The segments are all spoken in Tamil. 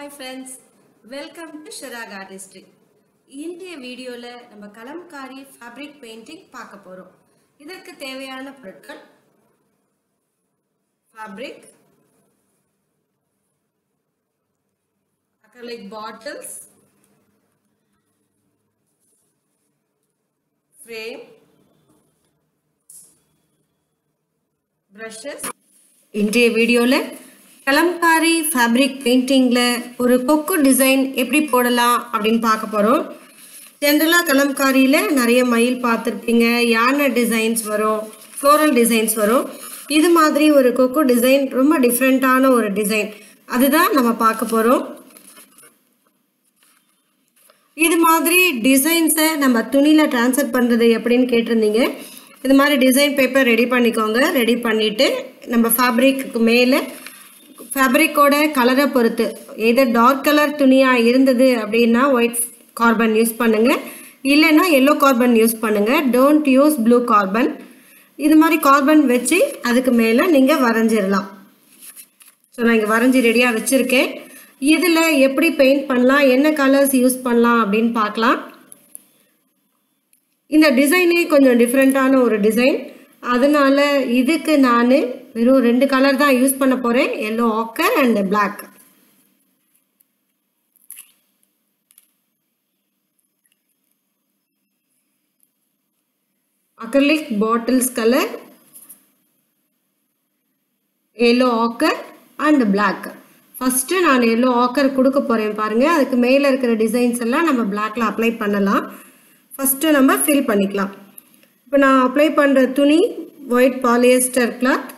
ஹாய் ஃப்ரெண்ட்ஸ் வெல்கம் டு ஷிராக் ஆர்டிஸ்ட்ரி இன்றைய வீடியோவில் நம்ம கலம்காரி ஃபேப்ரிக் பெயிண்டிங் பார்க்க போகிறோம் இதற்கு தேவையான பொருட்கள் fabric acrylic bottles frame brushes இன்றைய வீடியோவில் கலம்காரி ஃபேப்ரிக் பெயிண்டிங்கில் ஒரு கொக்கு டிசைன் எப்படி போடலாம் அப்படின்னு பார்க்க போகிறோம் ஜென்ரலாக கலம்காரியில் நிறைய மயில் பார்த்துருப்பீங்க யானை டிசைன்ஸ் வரும் ஃப்ளோரல் டிசைன்ஸ் வரும் இது மாதிரி ஒரு கொக்கு டிசைன் ரொம்ப டிஃப்ரெண்ட்டான ஒரு டிசைன் அதுதான் நம்ம பார்க்க போகிறோம் இது மாதிரி டிசைன்ஸை நம்ம துணியில் ட்ரான்ஸ்ஃபர் பண்ணுறது எப்படின்னு கேட்டிருந்தீங்க இது மாதிரி டிசைன் பேப்பர் ரெடி பண்ணிக்கோங்க ரெடி பண்ணிவிட்டு நம்ம ஃபேப்ரிக்கு மேலே ஃபேப்ரிக்கோட கலரை பொறுத்து எதர் டார்க் கலர் துணியாக இருந்தது அப்படின்னா ஒயிட் கார்பன் யூஸ் பண்ணுங்கள் இல்லைன்னா எல்லோ கார்பன் யூஸ் பண்ணுங்கள் டோன்ட் யூஸ் ப்ளூ கார்பன் இது மாதிரி கார்பன் வச்சு அதுக்கு மேலே நீங்கள் வரைஞ்சிடலாம் ஸோ நான் இங்கே வரைஞ்சி ரெடியாக வச்சுருக்கேன் இதில் எப்படி பெயிண்ட் பண்ணலாம் என்ன கலர்ஸ் யூஸ் பண்ணலாம் அப்படின்னு பார்க்கலாம் இந்த டிசைனே கொஞ்சம் டிஃப்ரெண்ட்டான ஒரு டிசைன் அதனால இதுக்கு நான் வெறும் ரெண்டு கலர் தான் யூஸ் பண்ண போகிறேன் yellow ochre and black acrylic bottles colour yellow ochre and black first நான் எல்லோ ஆக்கர் கொடுக்க போகிறேன் பாருங்கள் அதுக்கு மேலே இருக்கிற டிசைன்ஸ் எல்லாம் நம்ம பிளாக்ல அப்ளை பண்ணலாம் ஃபஸ்ட்டு நம்ம ஃபில் பண்ணிக்கலாம் இப்போ நான் அப்ளை பண்ணுற துணி ஒயிட் பாலியஸ்டர் கிளாத்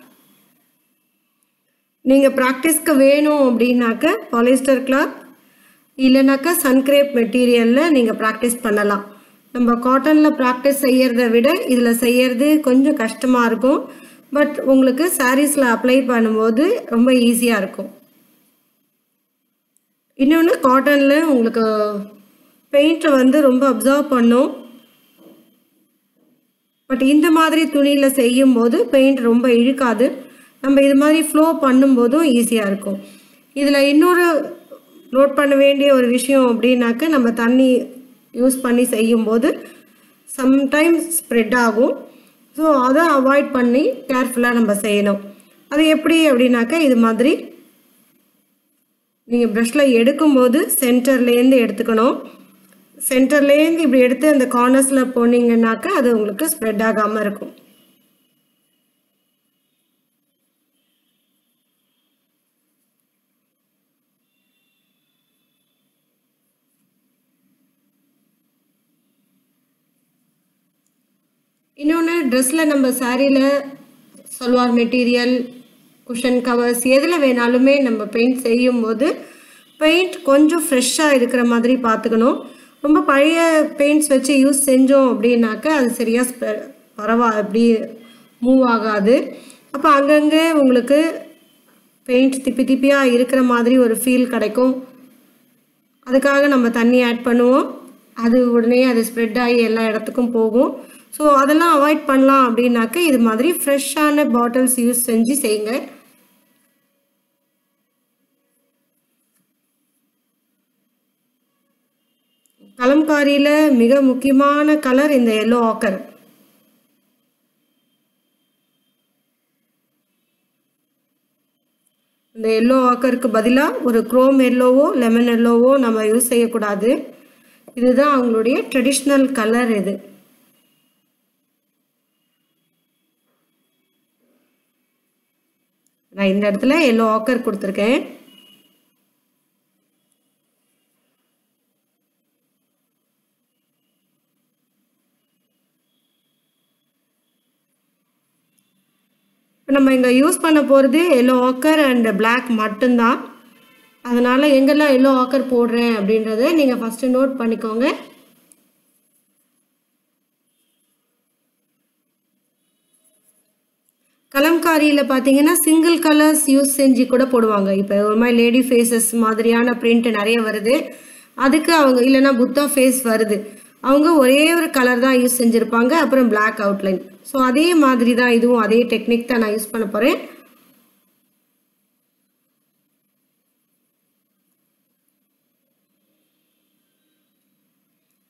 நீங்கள் ப்ராக்டிஸ்க்கு வேணும் அப்படின்னாக்க பாலியஸ்டர் கிளாத் இல்லைனாக்கா சன்கிரேப் மெட்டீரியலில் நீங்கள் ப்ராக்டிஸ் பண்ணலாம் நம்ம காட்டனில் ப்ராக்டிஸ் செய்கிறத விட இதில் செய்கிறது கொஞ்சம் கஷ்டமாக இருக்கும் பட் உங்களுக்கு சாரீஸில் அப்ளை பண்ணும்போது ரொம்ப ஈஸியாக இருக்கும் இன்னொன்று காட்டனில் உங்களுக்கு பெயிண்ட்டை வந்து ரொம்ப அப்சர்வ் பண்ணும் பட் இந்த மாதிரி துணியில் செய்யும்போது பெயிண்ட் ரொம்ப இழுக்காது நம்ம இது மாதிரி ஃப்ளோ பண்ணும்போதும் ஈஸியாக இருக்கும் இதில் இன்னொரு நோட் பண்ண வேண்டிய ஒரு விஷயம் அப்படின்னாக்க நம்ம தண்ணி யூஸ் பண்ணி செய்யும்போது சம்டைம்ஸ் ஸ்ப்ரெட் ஆகும் ஸோ அதை அவாய்ட் பண்ணி கேர்ஃபுல்லாக நம்ம செய்யணும் அது எப்படி அப்படின்னாக்க இது மாதிரி நீங்கள் ப்ரஷில் எடுக்கும்போது சென்டர்லேருந்து எடுத்துக்கணும் சென்டர்லேருந்து இப்படி எடுத்து அந்த கார்னர்ஸில் போனீங்கன்னாக்கா அது உங்களுக்கு ஸ்ப்ரெட் ஆகாமல் இருக்கும் இன்னொன்று ட்ரெஸ்ஸில் நம்ம சாரியில் சல்வார் மெட்டீரியல் குஷன் கவர்ஸ் எதில் வேணாலுமே நம்ம பெயிண்ட் செய்யும்போது பெயிண்ட் கொஞ்சம் ஃப்ரெஷ்ஷாக இருக்கிற மாதிரி பார்த்துக்கணும் ரொம்ப பழைய பெயிண்ட்ஸ் வச்சு யூஸ் செஞ்சோம் அப்படின்னாக்க அது சரியாக பரவா அப்படி மூவ் ஆகாது அப்போ அங்கங்கே உங்களுக்கு பெயிண்ட் திப்பி திப்பியாக இருக்கிற மாதிரி ஒரு ஃபீல் கிடைக்கும் அதுக்காக நம்ம தண்ணி ஆட் பண்ணுவோம் அது உடனே அது ஸ்ப்ரெட் ஆகி எல்லா இடத்துக்கும் போகும் ஸோ அதெல்லாம் அவாய்ட் பண்ணலாம் அப்படின்னாக்க இது மாதிரி ஃப்ரெஷ்ஷான பாட்டில்ஸ் யூஸ் செஞ்சு செய்யுங்க கலம்காரியில் மிக முக்கியமான கலர் இந்த எல்லோ ஆக்கர் இந்த எல்லோ ஆக்கருக்கு பதிலாக ஒரு குரோம் எல்லோவோ லெமன் எல்லோவோ நம்ம யூஸ் செய்யக்கூடாது இதுதான் அவங்களுடைய ட்ரெடிஷ்னல் கலர் இது நான் இந்த இடத்துல எல்லோ ஆக்கர் கொடுத்துருக்கேன் இப்போ நம்ம இங்கே யூஸ் பண்ண போகிறது எல்லோ ஆக்கர் அண்ட் பிளாக் மட்டும்தான் அதனால் எங்கெல்லாம் எல்லோ ஆக்கர் போடுறேன் அப்படின்றத நீங்கள் ஃபஸ்ட்டு நோட் பண்ணிக்கோங்க கலம்காரியில் பார்த்தீங்கன்னா சிங்கிள் கலர்ஸ் யூஸ் செஞ்சு கூட போடுவாங்க இப்போ ஒரு மாதிரி லேடி ஃபேஸஸ் மாதிரியான பிரிண்ட் நிறைய வருது அதுக்கு அவங்க இல்லைன்னா புத்தா ஃபேஸ் வருது அவங்க ஒரே ஒரு கலர் தான் யூஸ் செஞ்சுருப்பாங்க அப்புறம் பிளாக் அவுட்லைன் ஸோ அதே மாதிரி தான் இதுவும் அதே டெக்னிக் தான் நான் யூஸ் பண்ண போகிறேன்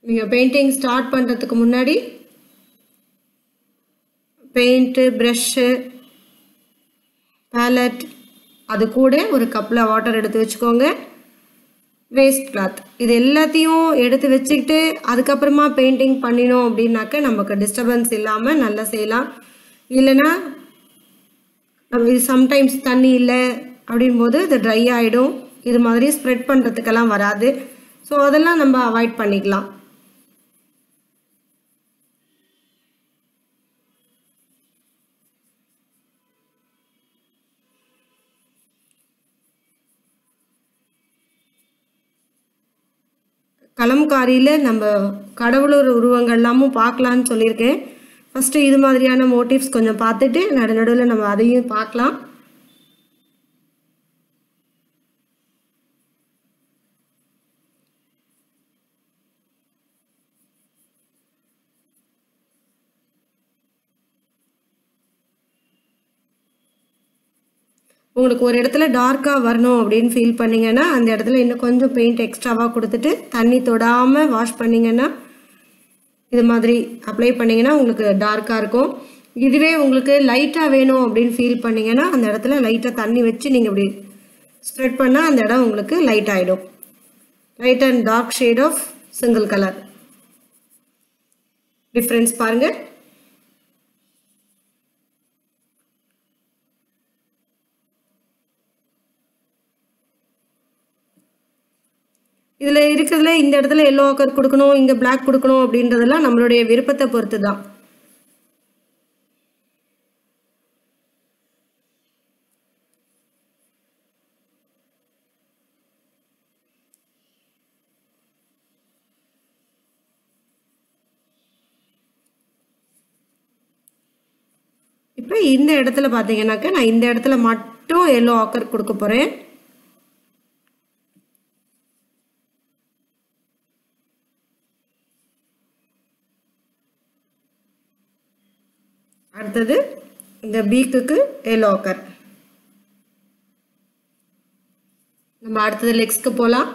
நீங்கள் பெயிண்டிங் ஸ்டார்ட் பண்ணுறதுக்கு முன்னாடி பெயிண்ட்டு ப்ரெஷ்ஷு பேலட் அது கூட ஒரு கப்பில் வாட்டர் எடுத்து வச்சுக்கோங்க வேஸ்ட் கிளாத் இது எல்லாத்தையும் எடுத்து வச்சுக்கிட்டு அதுக்கப்புறமா பெயிண்டிங் பண்ணினோம் அப்படின்னாக்க நமக்கு டிஸ்டர்பன்ஸ் இல்லாமல் நல்லா செய்யலாம் இல்லைன்னா நம்ம இது சம்டைம்ஸ் தண்ணி இல்லை அப்படின் போது இது ட்ரை ஆகிடும் இது மாதிரி ஸ்ப்ரெட் பண்ணுறதுக்கெல்லாம் வராது ஸோ அதெல்லாம் நம்ம அவாய்ட் பண்ணிக்கலாம் கலம்காரியில் நம்ம கடவுளர் உருவங்கள்லாமும் பார்க்கலான்னு சொல்லியிருக்கேன் ஃபஸ்ட்டு இது மாதிரியான மோட்டிவ்ஸ் கொஞ்சம் பார்த்துட்டு நடு நடுவில் நம்ம அதையும் பார்க்கலாம் உங்களுக்கு ஒரு இடத்துல டார்க்காக வரணும் அப்படின்னு ஃபீல் பண்ணிங்கன்னா அந்த இடத்துல இன்னும் கொஞ்சம் பெயிண்ட் எக்ஸ்ட்ராவாக கொடுத்துட்டு தண்ணி தொடாமல் வாஷ் பண்ணிங்கன்னா இது மாதிரி அப்ளை பண்ணிங்கன்னா உங்களுக்கு டார்க்காக இருக்கும் இதுவே உங்களுக்கு லைட்டாக வேணும் அப்படின்னு ஃபீல் பண்ணிங்கன்னா அந்த இடத்துல லைட்டாக தண்ணி வச்சு நீங்கள் இப்படி ஸ்ப்ரெட் பண்ணால் அந்த இடம் உங்களுக்கு லைட் ஆகிடும் light and dark shade of single colour difference பாருங்கள் இதில் இருக்கிறதுல இந்த இடத்துல எல்லோ கலர் கொடுக்கணும் இங்கே பிளாக் கொடுக்கணும் அப்படின்றதெல்லாம் நம்மளுடைய விருப்பத்தை பொறுத்து தான் இப்போ இந்த இடத்துல பார்த்தீங்கன்னாக்க நான் இந்த இடத்துல மட்டும் எல்லோ ஆக்கர் கொடுக்க போகிறேன் அடுத்தது இந்த பீக்குக்கு எல்லோ ஆக்கர் நம்ம அடுத்தது லெக்ஸ்க்கு போகலாம்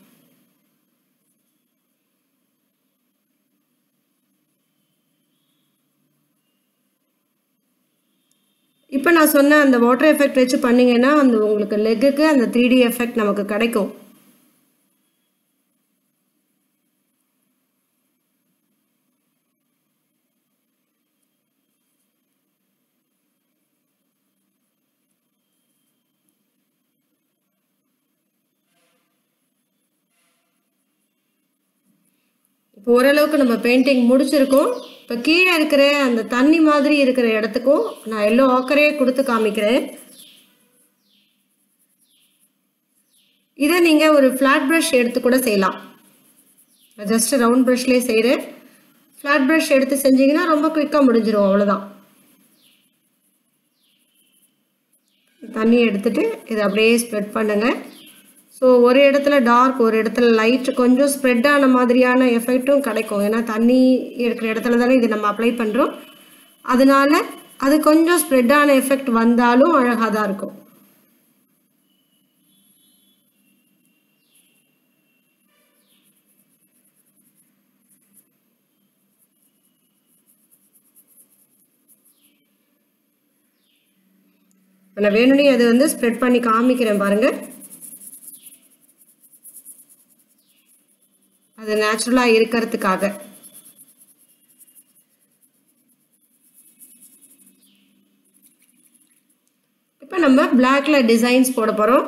இப்போ நான் சொன்ன அந்த வாட்டர் எஃபெக்ட் வச்சு பண்ணீங்கன்னா அந்த உங்களுக்கு லெக்குக்கு அந்த த்ரீ டி எஃபெக்ட் நமக்கு கிடைக்கும் இப்போ ஓரளவுக்கு நம்ம பெயிண்டிங் முடிச்சிருக்கோம் இப்போ கீழே இருக்கிற அந்த தண்ணி மாதிரி இருக்கிற இடத்துக்கும் நான் எல்லோ ஆக்கரே கொடுத்து காமிக்கிறேன் இதை நீங்கள் ஒரு ஃப்ளாட் ப்ரஷ் எடுத்து கூட செய்யலாம் ஜஸ்ட் ரவுண்ட் ப்ரஷ்லேயே செய்கிறேன் ஃப்ளாட் ப்ரஷ் எடுத்து செஞ்சீங்கன்னா ரொம்ப குயிக்காக முடிஞ்சிடும் அவ்வளோதான் தண்ணி எடுத்துட்டு இதை அப்படியே ஸ்ப்ரெட் பண்ணுங்கள் ஸோ ஒரு இடத்துல டார்க் ஒரு இடத்துல லைட் கொஞ்சம் ஸ்ப்ரெட் ஆன மாதிரியான எஃபெக்ட்டும் கிடைக்கும் ஏன்னா தண்ணி இருக்கிற இடத்துல தானே இது நம்ம அப்ளை பண்ணுறோம் அதனால அது கொஞ்சம் ஸ்ப்ரெட் ஆன எஃபெக்ட் வந்தாலும் அழகாக தான் இருக்கும் நான் வேணும்னே அது வந்து ஸ்ப்ரெட் பண்ணி காமிக்கிறேன் பாருங்கள் அது நேச்சுரலாக இருக்கிறதுக்காக இப்போ நம்ம பிளாக்ல டிசைன்ஸ் போட போகிறோம்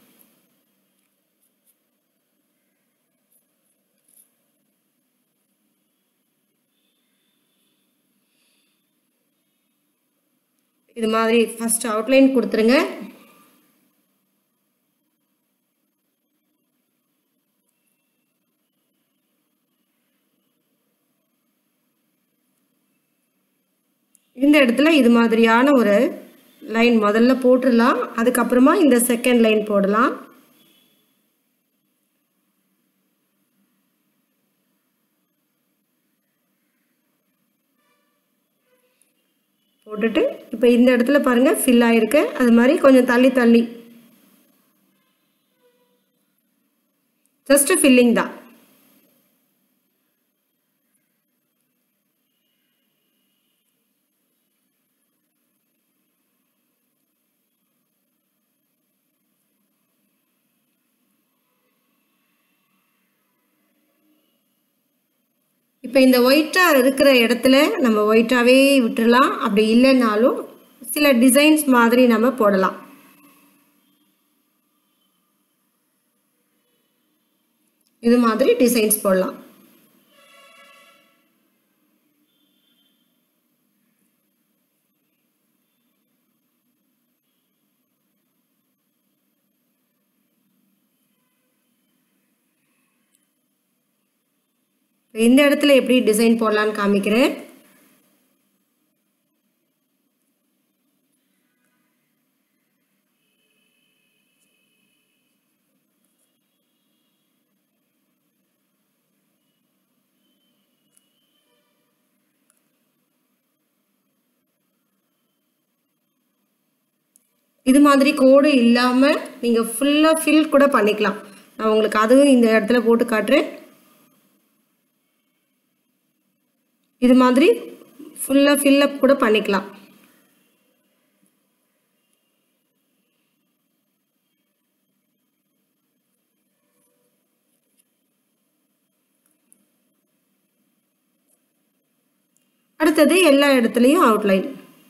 இது மாதிரி ஃபர்ஸ்ட் அவுட்லைன் கொடுத்துருங்க இந்த இடத்துல இது மாதிரியான ஒரு லைன் முதல்ல போட்டுடலாம் அதுக்கப்புறமா இந்த செகண்ட் லைன் போடலாம் போட்டுட்டு இப்போ இந்த இடத்துல பாருங்கள் ஃபில் ஆகிருக்கு அது மாதிரி கொஞ்சம் தள்ளி தள்ளி ஜஸ்ட்டு ஃபில்லிங் தான் இப்போ இந்த ஒயிட்டாக இருக்கிற இடத்துல நம்ம ஒயிட்டாகவே விட்டுறலாம் அப்படி இல்லைன்னாலும் சில டிசைன்ஸ் மாதிரி நம்ம போடலாம் இது மாதிரி டிசைன்ஸ் போடலாம் இந்த இடத்துல எப்படி டிசைன் போடலான்னு காமிக்கிறேன் இது மாதிரி கோடு இல்லாமல் நீங்கள் ஃபுல்லாக ஃபில் கூட பண்ணிக்கலாம் நான் உங்களுக்கு அதுவும் இந்த இடத்துல போட்டு காட்டுறேன் இது மாதிரி ஃபுல்லாக ஃபில்லப் கூட பண்ணிக்கலாம் அடுத்தது எல்லா இடத்துலையும் அவுட்லைன்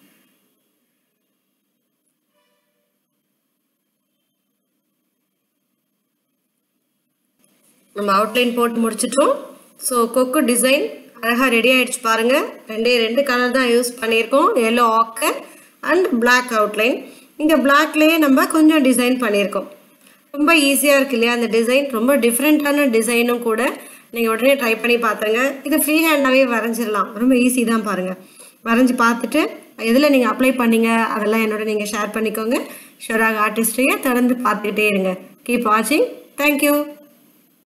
நம்ம அவுட்லைன் போட்டு முடிச்சிட்டோம் ஸோ கொக்கு டிசைன் அழகாக ரெடி ஆகிடுச்சு பாருங்கள் ரெண்டே ரெண்டு கலர் தான் யூஸ் பண்ணியிருக்கோம் எல்லோ ஆக்கு அண்ட் பிளாக் அவுட்லைன் இங்கே பிளாக்லேயே நம்ம கொஞ்சம் டிசைன் பண்ணியிருக்கோம் ரொம்ப ஈஸியாக இருக்கு இல்லையா அந்த டிசைன் ரொம்ப டிஃப்ரெண்ட்டான டிசைனும் கூட நீங்கள் உடனே ட்ரை பண்ணி பார்த்துருங்க இது ஃப்ரீ ஹேண்டாகவே வரைஞ்சிடலாம் ரொம்ப ஈஸி தான் பாருங்கள் வரைஞ்சி பார்த்துட்டு எதில் நீங்கள் அப்ளை பண்ணீங்க அதெல்லாம் என்னோட நீங்கள் ஷேர் பண்ணிக்கோங்க ஷோராக ஆர்டிஸ்டையே தொடர்ந்து பார்த்துக்கிட்டே இருங்க கீப் வாட்சிங் தேங்க்யூ